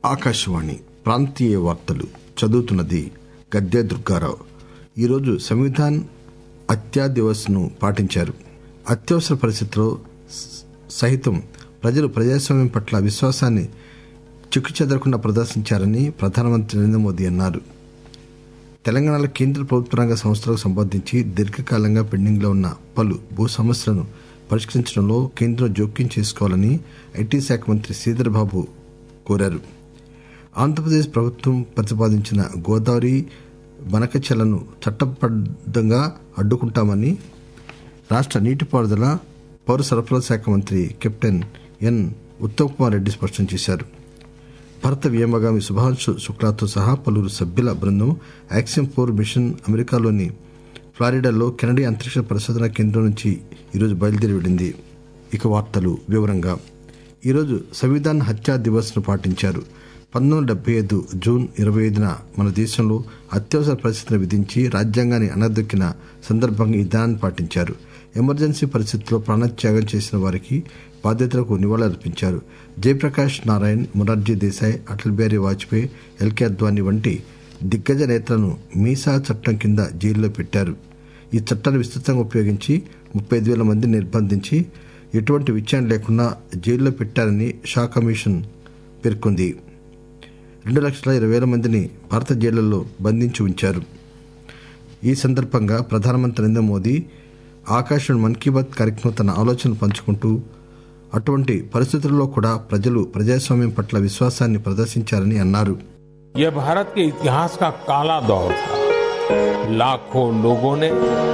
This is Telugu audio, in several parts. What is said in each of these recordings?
ఆకాశవాణి ప్రాంతీయ వార్తలు చదువుతున్నది గద్దె దుర్గారావు ఈరోజు సంవిధాన్ హత్యా దివస్ ను పాటించారు అత్యవసర పరిస్థితుల్లో సహితం ప్రజలు ప్రజాస్వామ్యం పట్ల విశ్వాసాన్ని చెక్కుచెదరకుండా ప్రదర్శించారని ప్రధానమంత్రి నరేంద్ర మోదీ అన్నారు తెలంగాణలో కేంద్ర ప్రభుత్వ రంగ సంస్థలకు సంబంధించి దీర్ఘకాలంగా పెండింగ్ లో ఉన్న పలు భూ సమస్యలను పరిష్కరించడంలో కేంద్రం జోక్యం చేసుకోవాలని ఐటీ శాఖ మంత్రి శ్రీధర్ బాబు కోరారు ఆంధ్రప్రదేశ్ ప్రభుత్వం ప్రతిపాదించిన గోదావరి బనకచెలను చట్టబద్దంగా అడ్డుకుంటామని రాష్ట నీటిపారుదల పౌర సరఫరాల శాఖ మంత్రి కెప్టెన్ ఎన్ ఉత్తమ్ కుమార్ రెడ్డి స్పష్టం చేశారు భారత వ్యోమగామి సుభాంశు శుక్లాతో సహా పలువురు సభ్యుల బృందం యాక్సియం ఫోర్ మిషన్ అమెరికాలోని ఫ్లారిడాలో కెనడీ అంతరిక్ష పరిశోధనా కేంద్రం నుంచి ఈరోజు బయలుదేరి వెళ్ళింది ఇక వార్తలు వివరంగా ఈరోజు సంవిధాన్ హత్యా దివస్ ను పాటించారు పంతొమ్మిది వందల డెబ్బై ఐదు జూన్ ఇరవై ఐదున మన దేశంలో అత్యవసర పరిస్థితిని విధించి రాజ్యాంగాన్ని అనదొక్కిన సందర్భంగా ఈ దినాన్ని పాటించారు ఎమర్జెన్సీ పరిస్థితుల్లో ప్రాణత్యాగం చేసిన వారికి బాధ్యతలకు నివాళులర్పించారు జయప్రకాష్ నారాయణ్ మొరార్జీ దేశాయ్ అటల్ బిహారీ వాజ్పేయి ఎల్కే అద్వానీ వంటి దిగ్గజ నేతలను మీసా చట్టం కింద జైల్లో పెట్టారు ఈ చట్టాన్ని విస్తృతంగా ఉపయోగించి ముప్పై ఐదు వేల మందిని నిర్బంధించి ఎటువంటి విచారణ లేకుండా జైల్లో పెట్టారని షా కమిషన్ పేర్కొంది రెండు లక్షల ఇరవై వేల మందిని భారత జైళ్లలో బంధించి ఉంచారు ఈ సందర్భంగా ప్రధానమంత్రి నరేంద్ర మోదీ ఆకాశవాణి మన్ కీ బాత్ కార్యక్రమం తన ఆలోచనలు పంచుకుంటూ అటువంటి పరిస్థితుల్లో కూడా ప్రజలు ప్రజాస్వామ్యం పట్ల విశ్వాసాన్ని ప్రదర్శించారని అన్నారు यह भारत के इतिहास का काला दौर था लाखों लोगों ने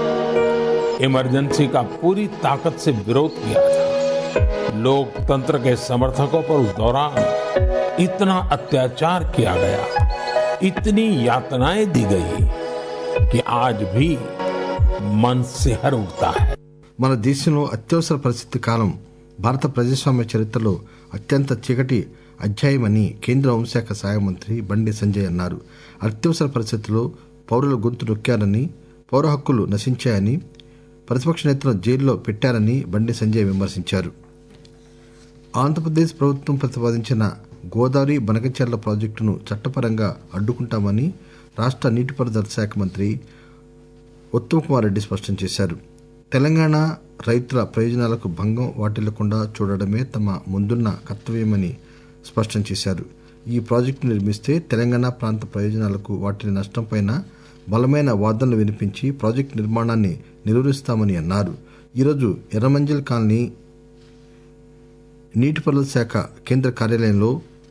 इमरजेंसी का पूरी ताकत से विरोध किया था लोकतंत्र के समर्थकों पर उस दौरान इतना अत्याचार किया गया इतनी यातनाएं दी गई कि आज भी मन सिहर उठता है మన దేశంలో అత్యవసర పరిస్థితి కాలం భారత ప్రజాస్వామ్య చరిత్రలో అత్యంత చీకటి అధ్యాయమని కేంద్ర హోంశాఖ సహాయ మంత్రి బండి సంజయ్ అన్నారు అత్యవసర పరిస్థితుల్లో పౌరుల గొంతు నొక్కారని పౌర హక్కులు నశించాయని ప్రతిపక్ష నేతలను జైల్లో పెట్టారని బండి సంజయ్ విమర్శించారు ఆంధ్రప్రదేశ్ ప్రభుత్వం ప్రతిపాదించిన గోదావరి బనకచెర్ల ప్రాజెక్టును చట్టపరంగా అడ్డుకుంటామని రాష్ట నీటిపారుదల శాఖ మంత్రి ఉత్తమ్ కుమార్ రెడ్డి స్పష్టం చేశారు తెలంగాణ రైతుల ప్రయోజనాలకు భంగం వాటిల్లకుండా చూడడమే తమ ముందున్న కర్తవ్యమని స్పష్టం చేశారు ఈ ప్రాజెక్టు నిర్మిస్తే తెలంగాణ ప్రాంత ప్రయోజనాలకు వాటిని నష్టంపై బలమైన వాదనలు వినిపించి ప్రాజెక్టు నిర్మాణాన్ని నిలువరిస్తామని అన్నారు ఈరోజు ఎర్రమంజిల్ కాలనీ నీటిపారుదల శాఖ కేంద్ర కార్యాలయంలో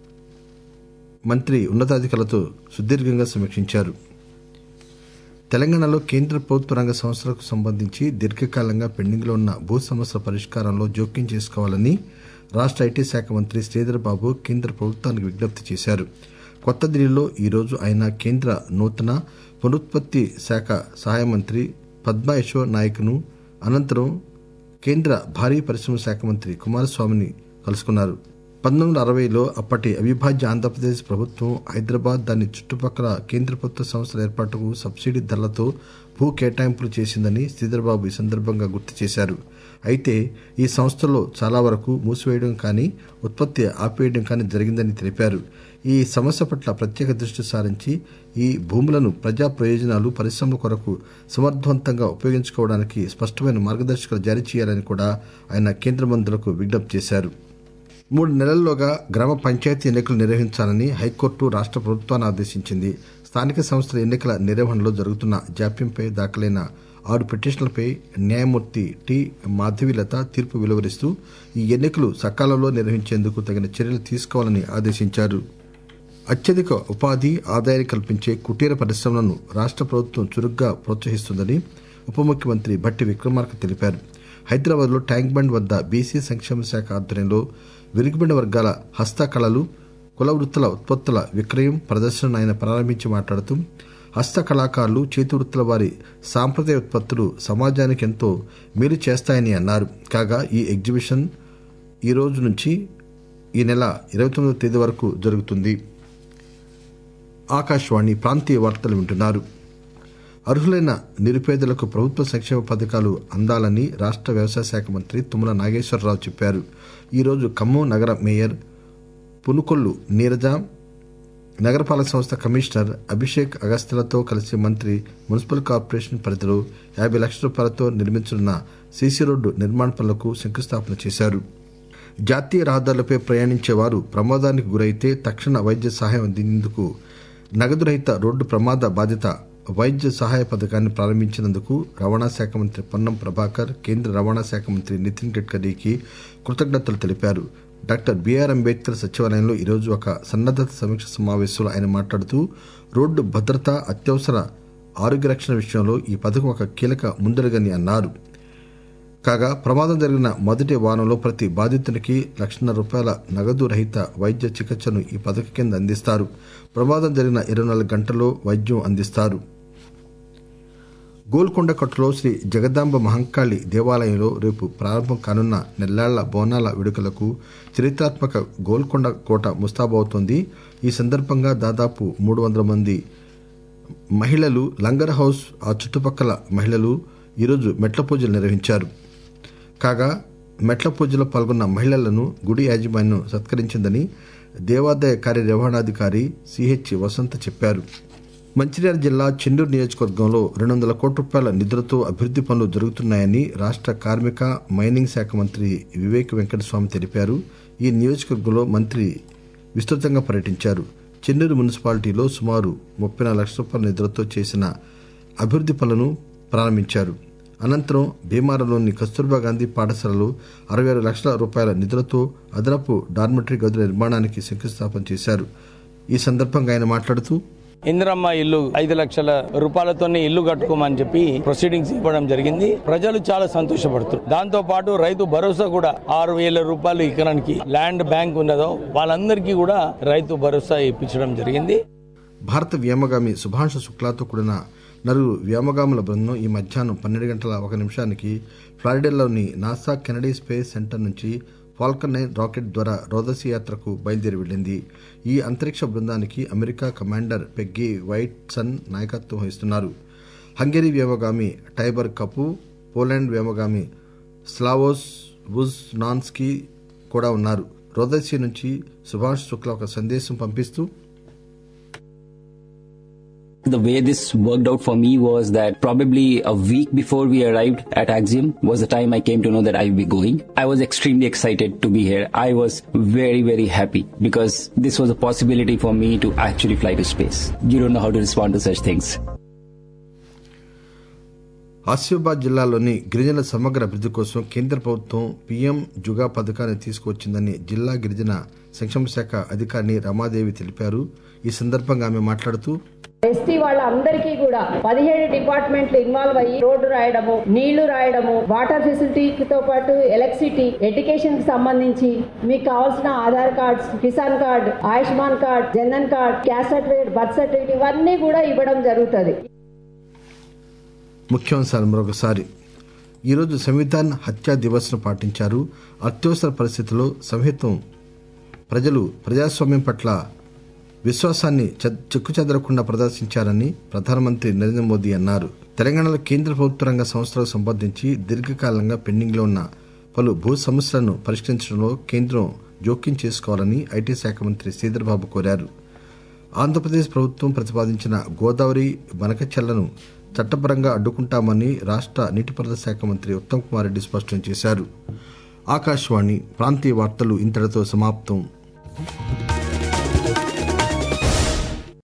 మంత్రి ఉన్నతాధికారులతో సుదీర్ఘంగా సమీక్షించారు తెలంగాణలో కేంద్ర ప్రభుత్వ రంగ సంస్థలకు సంబంధించి దీర్ఘకాలంగా పెండింగ్లో ఉన్న భూ సమస్యల పరిష్కారంలో జోక్యం చేసుకోవాలని రాష్ట ఐటీ శాఖ మంత్రి శ్రీధర్ బాబు కేంద్ర ప్రభుత్వానికి విజ్ఞప్తి చేశారు కొత్త ఢిల్లీలో ఈరోజు ఆయన కేంద్ర నూతన పునరుత్పత్తి శాఖ సహాయ మంత్రి పద్మా యశో నాయక్ ను అనంతరం కేంద్ర భారీ పరిశ్రమల శాఖ మంత్రి కుమారస్వామిని కలుసుకున్నారు పంతొమ్మిది వందల అరవైలో అప్పటి అవిభాజ్య ఆంధ్రప్రదేశ్ ప్రభుత్వం హైదరాబాద్ దాని చుట్టుపక్కల కేంద్ర ప్రభుత్వ సంస్థల ఏర్పాటుకు సబ్సిడీ ధరలతో భూ కేటాయింపులు చేసిందని శ్రీధర్బాబు ఈ సందర్భంగా గుర్తు చేశారు అయితే ఈ సంస్థల్లో చాలా వరకు మూసివేయడం కానీ ఉత్పత్తి ఆపేయడం కానీ జరిగిందని తెలిపారు ఈ సమస్య పట్ల ప్రత్యేక దృష్టి సారించి ఈ భూములను ప్రజా ప్రయోజనాలు పరిశ్రమల కొరకు సమర్థవంతంగా ఉపయోగించుకోవడానికి స్పష్టమైన మార్గదర్శకాలు జారీ చేయాలని కూడా ఆయన కేంద్ర మంత్రులకు విజ్ఞప్తి చేశారు మూడు నెలల్లోగా గ్రామ పంచాయతీ ఎన్నికలు నిర్వహించాలని హైకోర్టు రాష్ట ప్రభుత్వాన్ని ఆదేశించింది స్థానిక సంస్థల ఎన్నికల నిర్వహణలో జరుగుతున్న జాప్యంపై దాఖలైన ఆరు పిటిషన్లపై న్యాయమూర్తి టి మాధవీలత తీర్పు వెలువరిస్తూ ఈ ఎన్నికలు సకాలంలో నిర్వహించేందుకు తగిన చర్యలు తీసుకోవాలని ఆదేశించారు అత్యధిక ఉపాధి ఆదాయాన్ని కల్పించే కుటీర పరిశ్రమలను రాష్ట ప్రభుత్వం చురుగ్గా ప్రోత్సహిస్తుందని ఉప ముఖ్యమంత్రి భట్టి విక్రమార్క తెలిపారు హైదరాబాద్ లో ట్యాంక్ బండ్ వద్ద బీసీ సంక్షేమ శాఖ ఆధ్వర్యంలో వెనుకబడిన వర్గాల హస్తకళలు కుల వృత్తుల ఉత్పత్తుల విక్రయం ప్రదర్శనను ఆయన ప్రారంభించి మాట్లాడుతూ హస్త కళాకారులు చేతి వృత్తుల వారి సాంప్రదాయ ఉత్పత్తులు సమాజానికి ఎంతో మేలు చేస్తాయని అన్నారు కాగా ఈ ఎగ్జిబిషన్ ఈ రోజు నుంచి ఈ నెల ఇరవై తొమ్మిదవ తేదీ వరకు జరుగుతుంది ఆకాశవాణి ప్రాంతీయ వార్తలు వింటున్నారు అర్హులైన నిరుపేదలకు ప్రభుత్వ సంక్షేమ పథకాలు అందాలని రాష్ట వ్యవసాయ శాఖ మంత్రి తుమ్మల నాగేశ్వరరావు చెప్పారు ఈరోజు ఖమ్మం నగర మేయర్ పునుకొల్లు నీరజ నగరపాలక సంస్థ కమిషనర్ అభిషేక్ అగస్తలతో కలిసి మంత్రి మున్సిపల్ కార్పొరేషన్ పరిధిలో యాభై లక్షల రూపాయలతో నిర్మించనున్న సీసీ రోడ్డు నిర్మాణ పనులకు శంకుస్థాపన చేశారు జాతీయ రహదారులపై ప్రయాణించే వారు ప్రమాదానికి గురైతే తక్షణ వైద్య సహాయం అందించేందుకు నగదు రహిత రోడ్డు ప్రమాద బాధిత వైద్య సహాయ పథకాన్ని ప్రారంభించినందుకు రవాణా శాఖ మంత్రి పొన్నం ప్రభాకర్ కేంద్ర రవాణా శాఖ మంత్రి నితిన్ గడ్కరీకి కృతజ్ఞతలు తెలిపారు డాక్టర్ బిఆర్ అంబేద్కర్ సచివాలయంలో ఈరోజు ఒక సన్నద్దత సమీక్ష సమావేశంలో ఆయన మాట్లాడుతూ రోడ్డు భద్రత అత్యవసర ఆరోగ్య రక్షణ విషయంలో ఈ పథకం ఒక కీలక ముందడుగని అన్నారు కాగా ప్రమాదం జరిగిన మొదటి వారంలో ప్రతి బాధితునికి లక్షన్నర రూపాయల నగదు రహిత వైద్య చికిత్సను ఈ పథకం కింద అందిస్తారు ప్రమాదం జరిగిన ఇరవై నాలుగు గంటల్లో వైద్యం అందిస్తారు గోల్కొండ కట్టులో శ్రీ జగదాంబ మహంకాళి దేవాలయంలో రేపు ప్రారంభం కానున్న నెల్లాళ్ల బోనాల వేడుకలకు చరిత్రాత్మక గోల్కొండ కోట ముస్తాబవుతోంది ఈ సందర్భంగా దాదాపు మూడు వందల మంది మహిళలు లంగర్ హౌస్ ఆ చుట్టుపక్కల మహిళలు ఈరోజు మెట్ల పూజలు నిర్వహించారు కాగా మెట్ల పూజలో పాల్గొన్న మహిళలను గుడి యాజమాన్యం సత్కరించిందని దేవాదాయ కార్యనిర్వహణాధికారి సిహెచ్ వసంత చెప్పారు మంచిర్యాల జిల్లా చెన్నూరు నియోజకవర్గంలో రెండు వందల కోట్ల రూపాయల నిధులతో అభివృద్ది పనులు జరుగుతున్నాయని రాష్ట కార్మిక మైనింగ్ శాఖ మంత్రి వివేక్ వెంకటస్వామి తెలిపారు ఈ నియోజకవర్గంలో మంత్రి విస్తృతంగా పర్యటించారు చెన్నూరు మున్సిపాలిటీలో సుమారు ముప్పై నాలుగు లక్షల రూపాయల నిధులతో చేసిన అభివృద్ది పనులను ప్రారంభించారు అనంతరం భీమారంలోని కస్తూర్బా గాంధీ పాఠశాలలో అరవై ఆరు లక్షల రూపాయల నిధులతో అదనపు డార్మిటరీ గదుల నిర్మాణానికి శంకుస్థాపన చేశారు ఈ సందర్భంగా ఆయన మాట్లాడుతూ ఇందిరమ్మ ఇల్లు ఐదు లక్షల రూపాయలతోనే ఇల్లు కట్టుకోమని చెప్పి ప్రొసీడింగ్స్ ఇవ్వడం జరిగింది ప్రజలు చాలా సంతోషపడుతున్నారు దాంతో పాటు రైతు భరోసా కూడా ఆరు వేల రూపాయలు ఎకరానికి ల్యాండ్ బ్యాంక్ ఉన్నదో వాళ్ళందరికీ కూడా రైతు భరోసా ఇప్పించడం జరిగింది భారత వ్యోమగామి సుభాంషు శుక్లాతో కూడిన నలుగురు వ్యోమగాముల బృందం ఈ మధ్యాహ్నం పన్నెండు గంటల ఒక నిమిషానికి ఫ్లారిడాలోని నాసా కెనడీ స్పేస్ సెంటర్ నుంచి ఫాల్కన్ నైన్ రాకెట్ ద్వారా రోదసి యాత్రకు బయలుదేరి వెళ్లింది ఈ అంతరిక్ష బృందానికి America commander Peggy Whitson నాయకత్వం వహిస్తున్నారు హంగరీ వ్యోమగామి టైబర్ కపు పోలాండ్ వ్యోమగామి స్లావోస్ వుజ్ నాన్స్కీ కూడా ఉన్నారు రోదసి నుంచి సుభాష్ శుక్లా ఒక సందేశం పంపిస్తూ The way this worked out for me was that probably a week before we arrived at Axiom was the time I came to know that I would be going. I was extremely excited to be here. I was very, very happy because this was a possibility for me to actually fly to space. You don't know how to respond to such things. Asifabad జిల్లాలోని గిరిజనుల సమగ్ర అభివృద్ధి కోసం కేంద్ర ప్రభుత్వం పీఎం జుగా పథకాన్ని తీసుకువచ్చిందని జిల్లా గిరిజన సంక్షేమ శాఖ అధికారిని రమాదేవి తెలిపారు ఈ సందర్భంగా ఆమె మాట్లాడుతూ ఎస్టీ వాళ్ళందరికీ కూడా పదిహేడు డిపార్ట్మెంట్లు ఇన్వాల్వ్ అయ్యి రోడ్డు రాయడము నీళ్లు రాయడము వాటర్ ఫెసిలిటీతో పాటు ఎలక్ట్రిసిటీ ఎడ్యుకేషన్ కి సంబంధించి మీకు కావాల్సిన Aadhaar cards Kisan card Ayushman card Jan Dhan card caste certificate birth certificate ఇవన్నీ కూడా ఇవ్వడం జరుగుతుంది ముఖ్యాంశాలు మరొకసారి ఈరోజు సంవిధాన్ హత్యా దివస్ను పాటించారు అత్యవసర పరిస్థితుల్లో సంహితం ప్రజలు ప్రజాస్వామ్యం పట్ల విశ్వాసాన్ని చెక్కుచెదరకుండా ప్రదర్శించారని ప్రధానమంత్రి నరేంద్ర మోదీ అన్నారు తెలంగాణలో కేంద్ర ప్రభుత్వ రంగ సంస్థలకు సంబంధించి దీర్ఘకాలంగా పెండింగ్లో ఉన్న పలు భూ సమస్యలను పరిష్కరించడంలో కేంద్రం జోక్యం చేసుకోవాలని ఐటీ శాఖ మంత్రి శ్రీధర్బాబు కోరారు ఆంధ్రప్రదేశ్ ప్రభుత్వం ప్రతిపాదించిన గోదావరి బనకచెల్లను చట్టపరంగా అడ్డుకుంటామని రాష్ట నీటిపారుదల శాఖ మంత్రి ఉత్తమ్ కుమార్ రెడ్డి స్పష్టం చేశారు ఆకాశవాణి ప్రాంతీయ వార్తలు ఇంతటితో సమాప్తం